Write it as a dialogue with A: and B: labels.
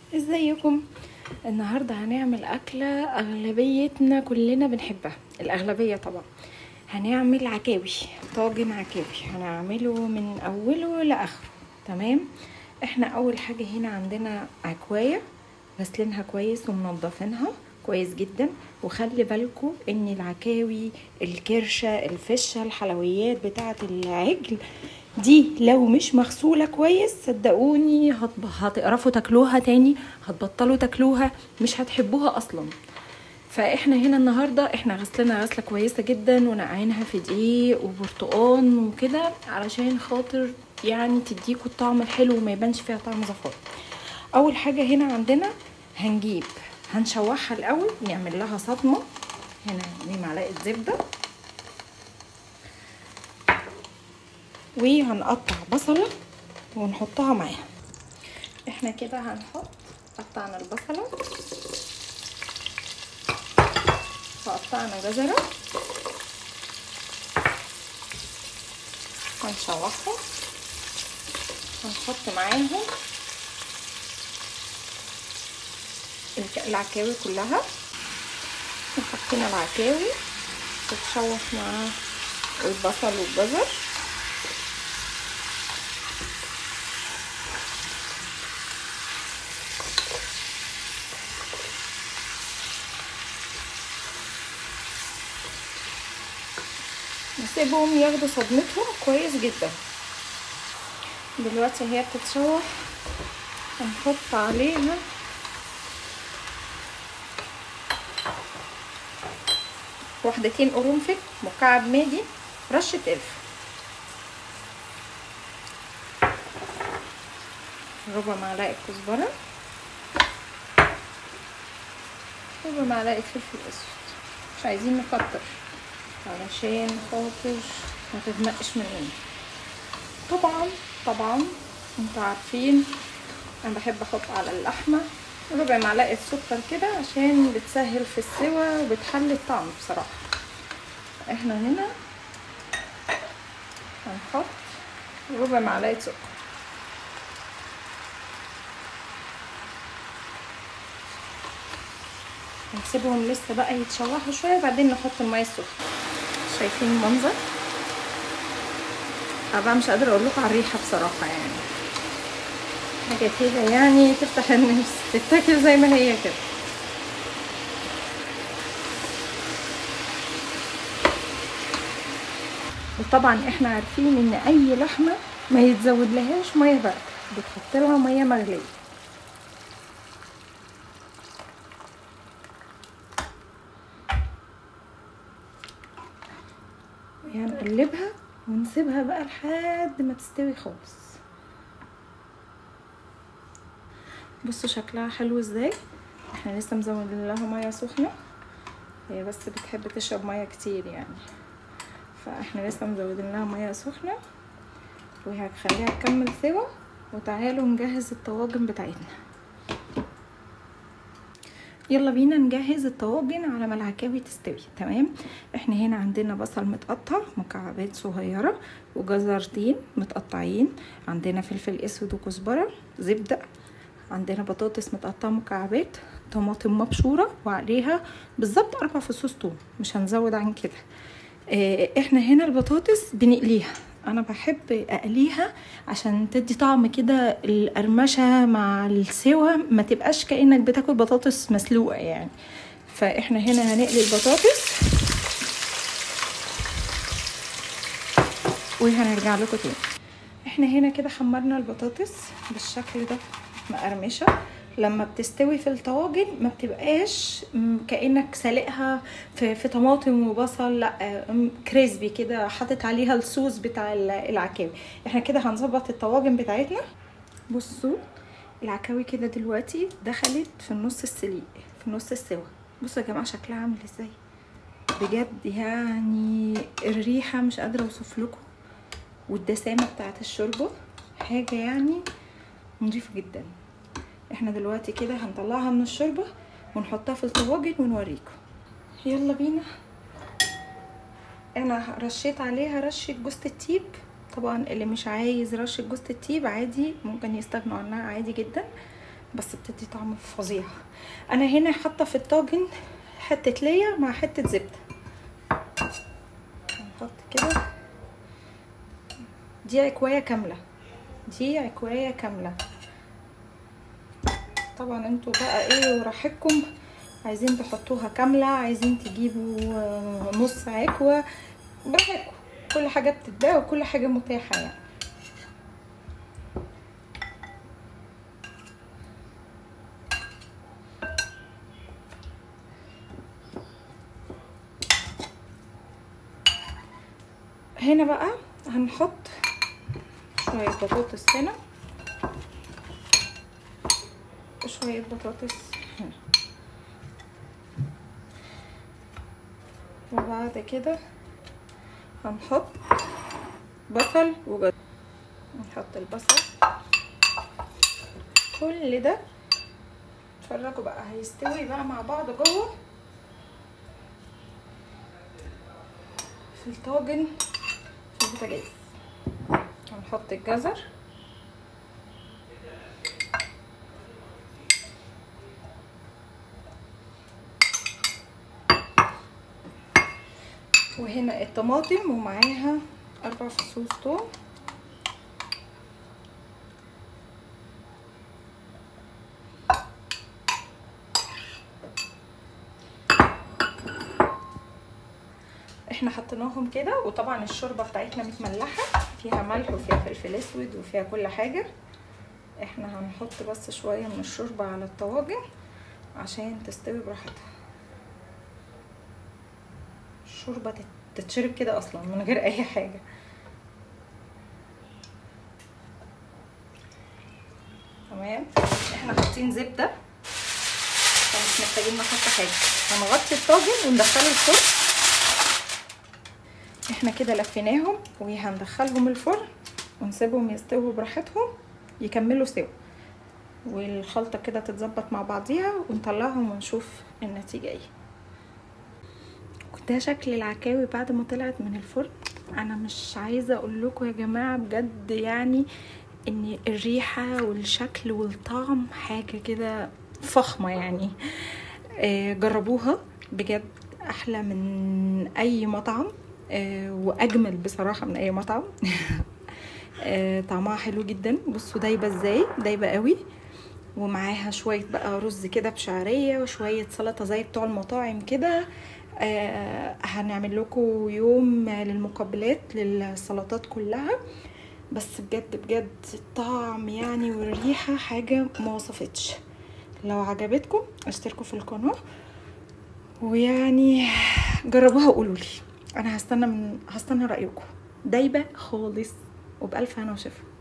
A: ازيكم النهارده هنعمل اكله اغلبيتنا كلنا بنحبها الاغلبيه طبعا هنعمل عكاوي طاجن عكاوي هنعمله من اوله لاخره تمام احنا اول حاجه هنا عندنا عكوايه غسلينها كويس ومنضفينها كويس جدا وخلي بالكم ان العكاوي الكرشه الفشه الحلويات بتاعه العجل دي لو مش مغسوله كويس صدقوني هت- هتقرفوا تاكلوها تاني هتبطلوا تاكلوها مش هتحبوها اصلا فاحنا هنا النهارده احنا غسلنا غسله كويسه جدا ونقعينها في دقيق وبرتقان وكده علشان خاطر يعني تديكوا الطعم الحلو وما يبانش فيها طعم زفار اول حاجه هنا عندنا هنجيب هنشوحها الاول نعمل لها صدمه هنا دي معلقه زبده وهنقطع بصله ونحطها معاها احنا كده هنحط قطعنا البصله وقطعنا جزره هنشوحهم هنحط معاهم الك- العكاوي كلها وحطينا العكاوي تتشوح مع البصل والجزر نسيبهم ياخدوا صدمتهم كويس جدا دلوقتي هي بتتشوح هنحط عليها واحدتين قرنفل مكعب ماجي رشة قرفة ربع معلقة كزبرة ربع معلقة فلفل اسود مش عايزين نكتر علشان خاطر ما تغمقش مننا طبعا طبعا انتوا عارفين انا بحب احط على اللحمه ربع معلقه سكر كده عشان بتسهل في السوى وبتحلي الطعم بصراحه احنا هنا هنحط ربع معلقه سكر هنسيبهم لسه بقى يتشوحوا شويه وبعدين نحط الميه السخنه شايفين المنظر طبعا مش قادره اقول لكم على الريحه بصراحه يعني حاجه كده يعني تفتح النفس تتاكل زي ما هي كده وطبعا احنا عارفين ان اي لحمه ما يتزود لهاش ميه بارده بتحط لها ميه مغليه هنقلبها ونسيبها بقى لحد ما تستوي خالص بصوا شكلها حلو ازاي احنا لسه مزودين لها ميه سخنه هي بس بتحب تشرب ميه كتير يعني فاحنا لسه مزودين لها ميه سخنه وهنخليها تكمل سوا وتعالوا نجهز الطواجن بتاعتنا يلا بينا نجهز الطواجن على ما العكاوي تستوي تمام احنا هنا عندنا بصل متقطع مكعبات صغيرة وجزرتين متقطعين عندنا فلفل اسود وكزبرة زبدة عندنا بطاطس متقطعة مكعبات طماطم مبشورة وعليها بالظبط اربع فصوص توم مش هنزود عن كده اه احنا هنا البطاطس بنقليها انا بحب اقليها عشان تدي طعم كده القرمشه مع السوا ما تبقاش كانك بتاكل بطاطس مسلوقه يعني فاحنا هنا هنقلي البطاطس وهنرجع لكم تاني احنا هنا كده حمرنا البطاطس بالشكل ده مقرمشه لما بتستوي في الطواجن ما بتبقاش كانك سالقها في, في طماطم وبصل لا كريسبي كده حاطط عليها الصوص بتاع العكاوي احنا كده هنظبط الطواجن بتاعتنا بصوا العكاوي كده دلوقتي دخلت في النص السليق في نص السوا بصوا يا جماعه شكلها عامل ازاي بجد يعني الريحه مش قادره اوصف لكم والدسامه بتاعت الشوربه حاجه يعني نضيفه جدا احنا دلوقتي كده هنطلعها من الشوربه ونحطها في الطواجن ونوريكم يلا بينا انا رشيت عليها رشه جوز الطيب طبعا اللي مش عايز رشه جوز الطيب عادي ممكن يستغنوا عنها عادي جدا بس بتدي طعم فظيع انا هنا حاطه في الطاجن حته ليا مع حته زبده هنحط كده دي عكوايه كامله دي عكوايه كامله طبعا انتوا بقى ايه وراحتكم عايزين تحطوها كامله عايزين تجيبوا نص عكوه براحتكم كل حاجه بتتباع وكل حاجه متاحه يعني هنا بقى هنحط شوية بطاطس هنا وشوية بطاطس هنا وبعد كده هنحط بصل وجزر نحط البصل كل ده اتفرجوا بقى هيستوي بقى مع بعض جوه في الطاجن في البوتاجاز هنحط الجزر وهنا الطماطم ومعاها اربع فصوص توم احنا حطيناهم كده وطبعا الشوربه بتاعتنا متملحه فيها ملح وفيها فلفل اسود وفيها كل حاجه احنا هنحط بس شويه من الشوربه على الطواجن عشان تستوي براحتها الشوربه تتشرب كده اصلا من غير اي حاجه تمام احنا حاطين زبده فمش محتاجين نحط حاجه هنغطي الطاجن وندخله الفرن احنا كده لفيناهم وهندخلهم الفرن ونسيبهم يستووا براحتهم يكملوا سوا والخلطة كده تتظبط مع بعضيها ونطلعهم ونشوف النتيجة ايه وده شكل العكاوي بعد ما طلعت من الفرن انا مش عايزة اقول لكم يا جماعة بجد يعني ان الريحة والشكل والطعم حاجة كده فخمة يعني آه جربوها بجد احلى من اي مطعم آه واجمل بصراحه من اي مطعم آه طعمها حلو جدا بصوا دايبه ازاي دايبه قوي ومعاها شويه بقى رز كده بشعريه وشويه سلطه زي بتوع المطاعم كده آه هنعمل لكم يوم للمقبلات للسلطات كلها بس بجد بجد الطعم يعني والريحه حاجه ما وصفتش لو عجبتكم اشتركوا في القناه ويعني جربوها وقولوا لي انا هستنى من هستنى رايكم دايبه خالص وبالف هنا وشفا